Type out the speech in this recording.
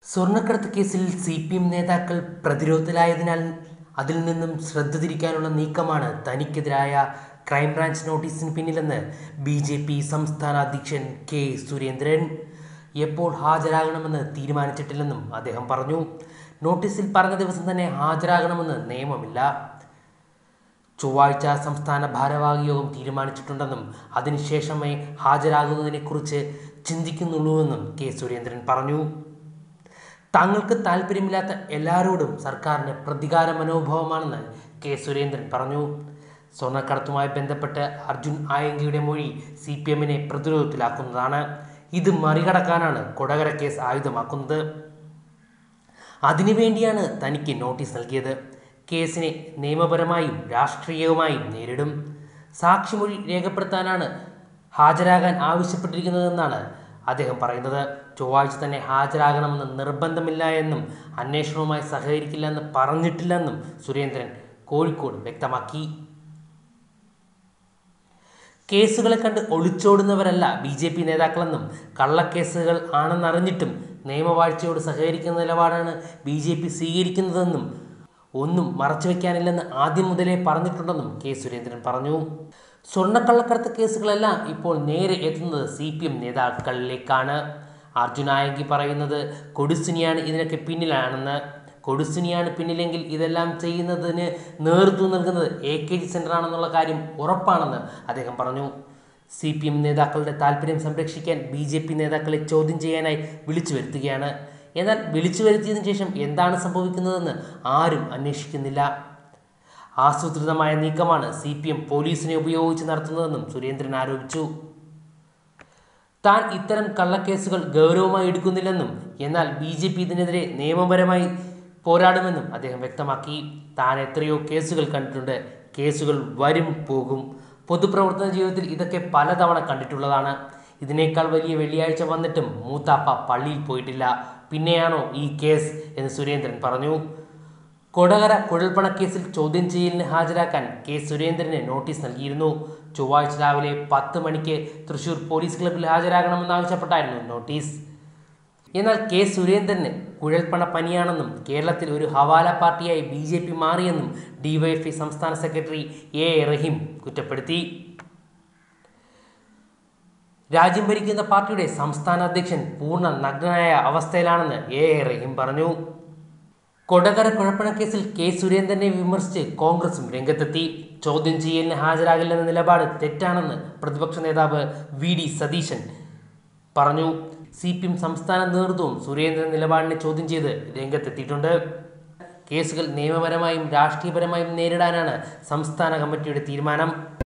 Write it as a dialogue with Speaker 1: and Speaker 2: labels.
Speaker 1: സ്വർണ്ണക്കടത്ത് കേസിൽ C P M നേതാക്കൾ പ്രതിരോധത്തിലായതിനാൽ അതിൽ നിന്നും ശ്രദ്ധ തിരിക്കാനുള്ള നീക്കമാണ് തനിക്കെതിരായ ക്രൈംബ്രാഞ്ച് നോട്ടീസിന് പിന്നിലെന്ന് ബി ജെ പി സംസ്ഥാന അധ്യക്ഷൻ കെ സുരേന്ദ്രൻ എപ്പോൾ ഹാജരാകണമെന്ന് തീരുമാനിച്ചിട്ടില്ലെന്നും അദ്ദേഹം പറഞ്ഞു നോട്ടീസിൽ പറഞ്ഞ ദിവസം തന്നെ ഹാജരാകണമെന്ന് നിയമമില്ല ചൊവ്വാഴ്ച സംസ്ഥാന ഭാരവാഹി യോഗം തീരുമാനിച്ചിട്ടുണ്ടെന്നും അതിനുശേഷമേ ഹാജരാകുന്നതിനെക്കുറിച്ച് ചിന്തിക്കുന്നുള്ളൂവെന്നും കെ സുരേന്ദ്രൻ പറഞ്ഞു തങ്ങൾക്ക് താല്പര്യമില്ലാത്ത എല്ലാവരോടും സർക്കാരിന് പ്രതികാര മനോഭാവമാണെന്ന് കെ സുരേന്ദ്രൻ പറഞ്ഞു സ്വർണ്ണക്കടത്തുമായി ബന്ധപ്പെട്ട് അർജുൻ ആയങ്കിയുടെ മൊഴി സി പി എമ്മിനെ പ്രതിരോധത്തിലാക്കുന്നതാണ് ഇത് മറികടക്കാനാണ് കൊടകര കേസ് ആയുധമാക്കുന്നത് അതിനുവേണ്ടിയാണ് തനിക്ക് നോട്ടീസ് നൽകിയത് കേസിനെ നിയമപരമായും രാഷ്ട്രീയവുമായും നേരിടും സാക്ഷിമൊഴി രേഖപ്പെടുത്താനാണ് ഹാജരാകാൻ ആവശ്യപ്പെട്ടിരിക്കുന്നതെന്നാണ് അദ്ദേഹം പറയുന്നത് ചൊവ്വാഴ്ച തന്നെ ഹാജരാകണമെന്ന് നിർബന്ധമില്ല എന്നും അന്വേഷണവുമായി സഹകരിക്കില്ലെന്ന് പറഞ്ഞിട്ടില്ലെന്നും സുരേന്ദ്രൻ കോഴിക്കോട് വ്യക്തമാക്കി കേസുകളെ കണ്ട് ഒളിച്ചോടുന്നവരല്ല ബി ജെ പി നേതാക്കളെന്നും കള്ളക്കേസുകൾ ആണെന്നറിഞ്ഞിട്ടും നിയമവാഴ്ചയോട് സഹകരിക്കുന്ന നിലപാടാണ് ബി ജെ പി സ്വീകരിക്കുന്നതെന്നും ഒന്നും മറച്ചുവെക്കാനില്ലെന്ന് ആദ്യം മുതലേ പറഞ്ഞിട്ടുണ്ടെന്നും കെ സുരേന്ദ്രൻ പറഞ്ഞു സ്വർണ്ണക്കള്ളക്കടത്ത് കേസുകളെല്ലാം ഇപ്പോൾ നേരെ എത്തുന്നത് സി പി എം നേതാക്കളിലേക്കാണ് അർജുനായങ്കി പറയുന്നത് കൊടിസുനിയാണ് ഇതിനൊക്കെ പിന്നിലാണെന്ന് കൊടിസുനിയാണ് പിന്നിലെങ്കിൽ ഇതെല്ലാം ചെയ്യുന്നതിന് നേതൃത്വം നൽകുന്നത് എ കെ ജി സെൻ്ററാണെന്നുള്ള കാര്യം ഉറപ്പാണെന്ന് അദ്ദേഹം പറഞ്ഞു സി പി എം നേതാക്കളുടെ താല്പര്യം സംരക്ഷിക്കാൻ ബി ജെ പി നേതാക്കളെ ചോദ്യം ചെയ്യാനായി വിളിച്ചു വരുത്തുകയാണ് എന്നാൽ വിളിച്ചു വരുത്തിയതിനു ശേഷം എന്താണ് സംഭവിക്കുന്നതെന്ന് ആരും അന്വേഷിക്കുന്നില്ല ആസൂത്രിതമായ നീക്കമാണ് സി പി എം പോലീസിനെ ഉപയോഗിച്ച് നടത്തുന്നതെന്നും സുരേന്ദ്രൻ ആരോപിച്ചു താൻ ഇത്തരം കള്ളക്കേസുകൾ ഗൗരവമായി എടുക്കുന്നില്ലെന്നും എന്നാൽ ബി ജെ പി ഇതിനെതിരെ നിയമപരമായി പോരാടുമെന്നും അദ്ദേഹം വ്യക്തമാക്കി താൻ എത്രയോ കേസുകൾ കണ്ടിട്ടുണ്ട് കേസുകൾ വരും പോകും പൊതുപ്രവർത്തന ജീവിതത്തിൽ ഇതൊക്കെ പലതവണ കണ്ടിട്ടുള്ളതാണ് ഇതിനേക്കാൾ വലിയ വെള്ളിയാഴ്ച വന്നിട്ടും മൂത്താപ്പ പള്ളിയിൽ പോയിട്ടില്ല പിന്നെയാണോ ഈ കേസ് എന്ന് സുരേന്ദ്രൻ പറഞ്ഞു കൊടകര കുഴൽപ്പണക്കേസിൽ ചോദ്യം ചെയ്യലിന് ഹാജരാക്കാൻ കെ സുരേന്ദ്രന് നോട്ടീസ് നൽകിയിരുന്നു ചൊവ്വാഴ്ച രാവിലെ പത്ത് മണിക്ക് തൃശൂർ പോലീസ് ക്ലബ്ബിൽ ഹാജരാകണമെന്നാവശ്യപ്പെട്ടായിരുന്നു നോട്ടീസ് എന്നാൽ കെ സുരേന്ദ്രന് കുഴൽപ്പണ പനിയാണെന്നും കേരളത്തിൽ ഒരു ഹവാല പാർട്ടിയായി ബി ജെ പി മാറിയെന്നും ഡിവൈഎഫ്ഐ സംസ്ഥാന സെക്രട്ടറി എ എ റഹീം കുറ്റപ്പെടുത്തി രാജ്യം ഭരിക്കുന്ന പാർട്ടിയുടെ സംസ്ഥാന അധ്യക്ഷൻ പൂർണ്ണ നഗ്നനായ അവസ്ഥയിലാണെന്ന് എ എ റഹീം പറഞ്ഞു കൊടകര കുഴപ്പണക്കേസിൽ കെ സുരേന്ദ്രനെ വിമർശിച്ച് കോൺഗ്രസും രംഗത്തെത്തി ചോദ്യം ചെയ്യലിന് ഹാജരാകില്ലെന്ന നിലപാട് തെറ്റാണെന്ന് പ്രതിപക്ഷ നേതാവ് വി ഡി സതീശൻ പറഞ്ഞു സി പി എം സംസ്ഥാന നേതൃത്വവും സുരേന്ദ്രൻ നിലപാടിനെ ചോദ്യം ചെയ്ത് രംഗത്തെത്തിയിട്ടുണ്ട് കേസുകൾ നിയമപരമായും രാഷ്ട്രീയപരമായും നേരിടാനാണ് സംസ്ഥാന കമ്മിറ്റിയുടെ തീരുമാനം